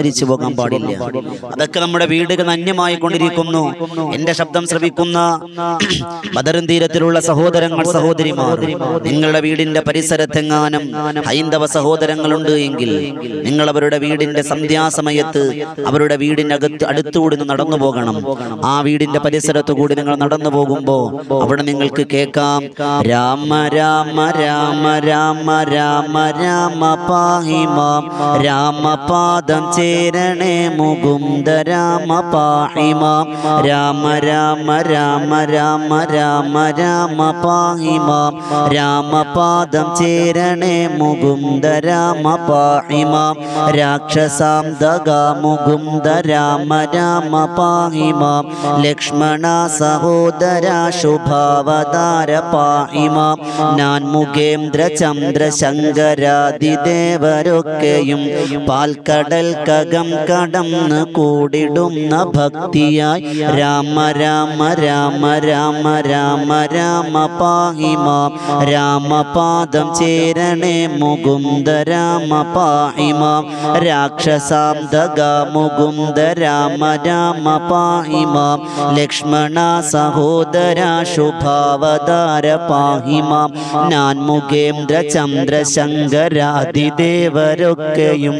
വിസ്മരിച്ചു പോകാൻ പാടില്ല അതൊക്കെ നമ്മുടെ വീടുകൾ അന്യമായി കൊണ്ടിരിക്കുന്നു എന്റെ ശബ്ദം ശ്രവിക്കുന്ന ബദറും തീരത്തിലുള്ള സഹോദരങ്ങൾ സഹോദരിമാർ നിങ്ങളുടെ വീടിന്റെ പരിസരത്തെങ്ങാനും ഹൈന്ദവ സഹോദരങ്ങളുണ്ട് എങ്കിൽ നിങ്ങൾ അവരുടെ വീടിന്റെ സന്ധ്യാസമയത്ത് അവരുടെ വീടിനകത്ത് അടുത്തുകൂടി ഒന്ന് നടന്നു പോകണം ആ വീടിന്റെ പരിസരത്തു കൂടി നിങ്ങൾ നടന്നു പോകുമ്പോ അവിടെ നിങ്ങൾക്ക് കേൾക്കാം രാമ രാമ രാമ രാമ രാമ രാമ പാഹിമാം രാമപാദം ചേരണേ മുകുന്ദ രാമ പാഹിമാം രാമ രാമ രാമ രാമ രാമ രാമ പാഹിമാം രാമപാദം ചേരണേ മുകുന്ദ രാമ പാഹിമാം രാക്ഷസാം ദഗ മുകുന്ദ രാമ രാമ പാഹിമാം ലക്ഷ്മണ സഹോദര ശുഭാവതാര പാഹിമാം ഞാൻ മുഖേന്ദ്ര ചന്ദ്ര ശങ്കരാദിദേവരൊക്കെയും പാൽക്കടൽ കകം കടന്ന് കൂടിടുന്ന ഭക്തിയായി രാമ രാമ രാമ രാമ രാമ രാമ പാഹിമാം രാമപാദം ചേരണേ മുകുന്ദ രാമ പാഹിമാം രാക്ഷസാം ദഗ മുകുന്ദ രാമ രാമ പാഹിമാം ലക്ഷ്മണ സഹോദര ശുഭാവതാര പാഹിമാം ഞാൻ മുഖേന്ദ്ര ചന്ദ്ര ശങ്കരാദിദേവരൊക്കെയും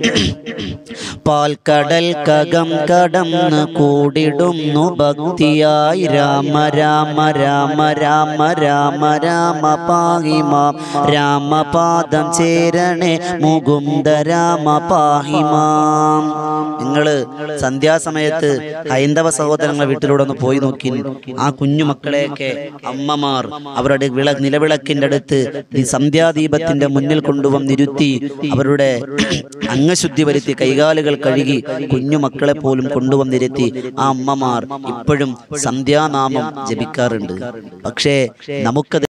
പാൽക്കടൽ കകം കടന്ന് കൂടിടുന്നു ഭക്തിയായി രാമ രാമ രാമ രാമ രാമ രാമ പാഹിമാം രാമപാദം ചേരണേ മുകുന്ദ രാമ പാഹിമാം നിങ്ങള് സന്ധ്യാസമയത്ത് ഹൈന്ദവ സഹോദരങ്ങളെ വീട്ടിലൂടെ ഒന്ന് പോയി നോക്കി ആ കുഞ്ഞു മക്കളെയൊക്കെ അമ്മമാർ അവരുടെ വിള നിലവിളക്കിന്റെ അടുത്ത് ഈ സന്ധ്യാദീപത്തിന്റെ മുന്നിൽ കൊണ്ടുവന്നിരുത്തി അവരുടെ അംഗശുദ്ധി വരുത്തി കൈകാലുകൾ കഴുകി കുഞ്ഞു മക്കളെ പോലും കൊണ്ടുവന്നിരുത്തി ആ അമ്മമാർ ഇപ്പോഴും സന്ധ്യാനാമം ജപിക്കാറുണ്ട് പക്ഷേ നമുക്കത്